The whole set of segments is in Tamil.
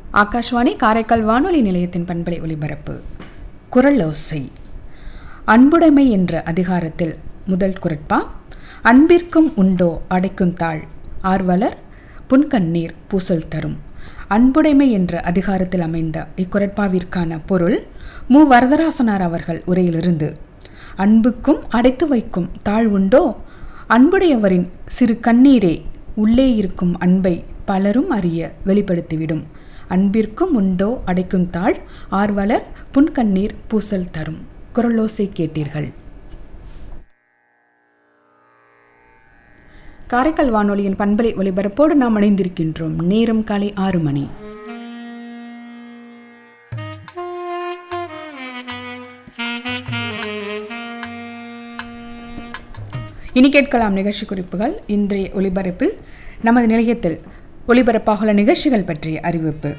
ஆகாஷ்வாணி காரைக்கால் வானொலி நிலையத்தின் பண்பலை ஒலிபரப்பு குரல் ஓசை அன்புடைமை என்ற அதிகாரத்தில் முதல் குரட்பா அன்பிற்கும் உண்டோ அடைக்கும் தாழ் ஆர்வலர் புன்கண்ணீர் பூசல் தரும் அன்புடைமை என்ற அதிகாரத்தில் அமைந்த இக்குரட்பாவிற்கான பொருள் மு வரதராசனார் அவர்கள் உரையிலிருந்து அன்புக்கும் அடைத்து வைக்கும் தாழ் உண்டோ அன்புடையவரின் சிறு கண்ணீரே உள்ளே இருக்கும் அன்பை பலரும் அறிய வெளிப்படுத்திவிடும் அன்பிற்கும் உண்டோ அடைக்கும் தாழ் ஆர்வலர் புன்கண்ணீர் பூசல் தரும் குரலோசை கேட்டீர்கள் காரைக்கால் வானொலியின் பண்பலை ஒலிபரப்போடு நாம் இணைந்திருக்கின்றோம் நேரம் காலை ஆறு மணி இனி கேட்கலாம் நிகழ்ச்சி குறிப்புகள் இன்றைய ஒலிபரப்பில் நமது நிலையத்தில் ஒலிபரப்பாகுள்ள நிகழ்ச்சிகள் பற்றிய அறிவிப்பு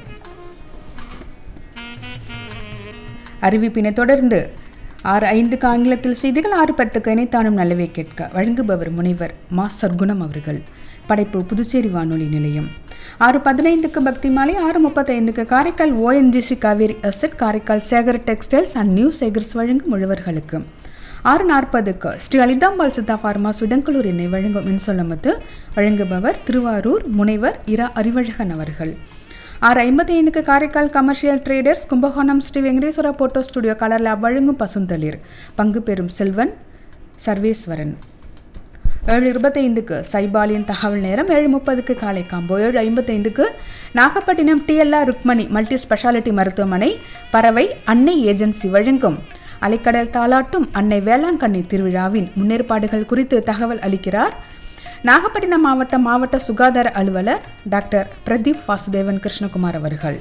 அறிவிப்பினை தொடர்ந்து ஆறு ஐந்துக்கு ஆங்கிலத்தில் செய்திகள் ஆறு பத்துக்கு இணைத்தானும் நல்லவே கேட்க வழங்குபவர் முனைவர் மா சர்க்குணம் அவர்கள் படைப்பு புதுச்சேரி வானொலி நிலையம் ஆறு பதினைந்துக்கு பக்தி மாலை ஆறு முப்பத்தைந்துக்கு Karaikal ONGC Cauvery asset Karaikal Sekar textiles and new Sekars வழங்கும் முழுவர்களுக்கு ஆறு நாற்பதுக்கு ஸ்ரீ அலிதாம்பாள் சித்தா ஃபார்மாஸ் விடங்கலூர் எண்ணெய் வழங்கும் மின்சொல்லமுத்து வழங்குபவர் திருவாரூர் முனைவர் இரா அறிவழகன் அவர்கள் ஆறு ஐம்பத்தி ஐந்துக்கு Karaikal commercial traders Kumbakonam Sri Venkateswara photo studio colour lab வழங்கும் பசுந்தளிர் பங்கு பெறும் செல்வன் சர்வேஸ்வரன் ஏழு இருபத்தைந்துக்கு சைபாலியின் தகவல் நேரம் ஏழு முப்பதுக்கு காலை காம்போ ஏழு ஐம்பத்தைந்துக்கு Nagapattinam DLR Rukmani multi speciality மருத்துவமனை பறவை அன்னை ஏஜென்சி வழங்கும் அலைக்கடல் தாலாட்டும் அன்னை வேளாங்கண்ணி திருவிழாவின் முன்னேற்பாடுகள் குறித்து தகவல் அளிக்கிறார் நாகப்பட்டினம் மாவட்ட மாவட்ட சுகாதார அலுவலர் டாக்டர் பிரதீப் வாசுதேவன் கிருஷ்ணகுமார் அவர்கள்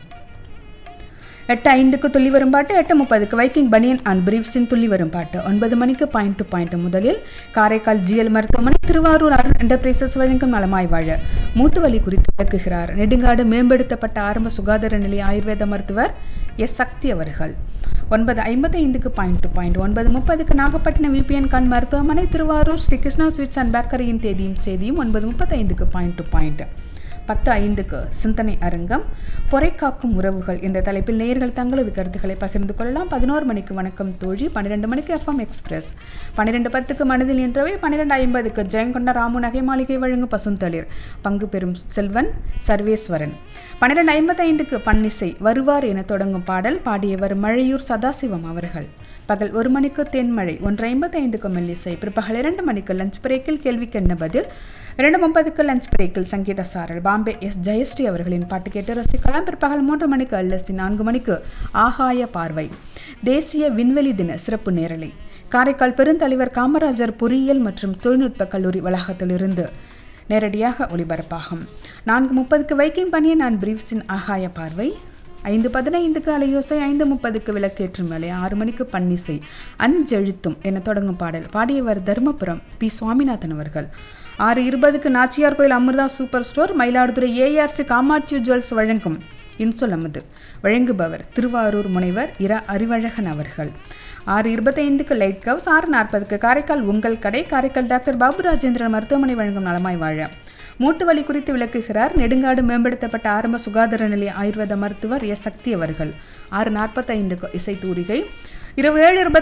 எட்டு ஐந்துக்கு துள்ளி வரும் பாட்டு எட்டு முப்பதுக்கு வைக்கிங் பனியன் அண்ட் பிரீவ்ஸின் துள்ளி வரும் பாட்டு ஒன்பது மணிக்கு பாயிண்ட் டு பாயிண்ட் முதலில் காரைக்கால் ஜிஎல் மருத்துவமனை திருவாரூர் அருண் என்டர்பிரைசஸ் வழங்கும் நலமாய் வாழ மூட்டு வலி குறித்து விளக்குகிறார் நெடுங்காடு மேம்படுத்தப்பட்ட ஆரம்ப சுகாதார நிலைய ஆயுர்வேத மருத்துவர் எஸ் சக்தி அவர்கள் ஒன்பது ஐம்பத்தி ஐந்துக்கு பாயிண்ட் டு பாயிண்ட் ஒன்பது முப்பதுக்கு நாகப்பட்டினம் விபிஎன் கண் மருத்துவமனை திருவாரூர் ஸ்ரீ கிருஷ்ணா ஸ்வீட்ஸ் அண்ட் பேக்கரியின் தேதியும் செய்தியும் ஒன்பது முப்பத்தைந்துக்கு பாயிண்ட் டு பாயிண்ட் பத்து ஐந்துக்கு சிந்தனை அரங்கம் பொறைக்காக்கும் உறவுகள் என்ற தலைப்பில் நேயர்கள் தங்களது கருத்துக்களை பகிர்ந்து கொள்ளலாம் பதினோரு மணிக்கு வணக்கம் தோழி பன்னிரெண்டு மணிக்கு எஃப்எம் எக்ஸ்பிரஸ் பன்னிரெண்டு பத்துக்கு மனதில் நின்றவை பன்னிரெண்டு ஐம்பதுக்கு ஜெயங்கொண்ட ராமு நகை மாளிகை வழங்கும் பசுந்தளிர் பங்கு பெறும் செல்வன் சர்வேஸ்வரன் பன்னிரெண்டு ஐம்பத்தைந்துக்கு பன்னிசை வருவார் என தொடங்கும் பாடல் பாடியவர் மழையூர் சதாசிவம் அவர்கள் பகல் ஒரு மணிக்கு தென்மழை ஒன்று ஐம்பத்தைந்துக்கு மெல்லிசை பிற்பகல் இரண்டு மணிக்கு லஞ்ச் பிரேக்கில் கேள்விக்கு என்ன பதில் இரண்டு முப்பதுக்கு லஞ்ச் பிரேக்கில் சங்கீத சாரல் பாம்பே எஸ் ஜெயஸ்ரீ அவர்களின் பாட்டு கேட்டு ரசிக்கலாம் பிற்பகல் மூன்று மணிக்கு அல்லசி நான்கு மணிக்கு ஆகாய பார்வை தேசிய விண்வெளி தின சிறப்பு நேரலை காரைக்கால் பெருந்தலைவர் காமராஜர் பொறியியல் மற்றும் தொழில்நுட்ப கல்லூரி வளாகத்திலிருந்து நேரடியாக ஒளிபரப்பாகும் நான்கு முப்பதுக்கு வைக்கிங் பனியன் அண்ட் பிரீவ்ஸின் ஆகாய பார்வை ஐந்து பதினைந்துக்கு அலையோசை ஐந்து முப்பதுக்கு விளக்கேற்றும் வேலை ஆறு மணிக்கு பன்னிசை அஞ்செழுத்தும் என தொடங்கும் பாடல் பாடியவர் தருமபுரம் பி சுவாமிநாதன் அவர்கள் ஆறு இருபதுக்கு Nachiyar Kovil Amirtha super store Mayiladuthurai ARC Kamatchi jewels வழங்கும் இன்சொலமுது வழங்குபவர் திருவாரூர் முனைவர் இரா அறிவழகன் அவர்கள் ஆறு இருபத்தைந்துக்கு லைட் ஹவுஸ் ஆறு நாற்பதுக்கு காரைக்கால் உங்கள் கடை காரைக்கால் டாக்டர் பாபு ராஜேந்திரன் மருத்துவமனை வழங்கும் நலமாய் வாழ மூட்டு வலி குறித்து விளக்குகிறார் நெடுங்காடு மேம்படுத்தப்பட்ட ஆரம்ப சுகாதார நிலைய ஆயுர்வேத மருத்துவர் எஸ் சக்தி அவர்கள் ஆறு நாற்பத்தைந்துக்கு இசை தூரிகை இரவு ஏழு இருபத்தி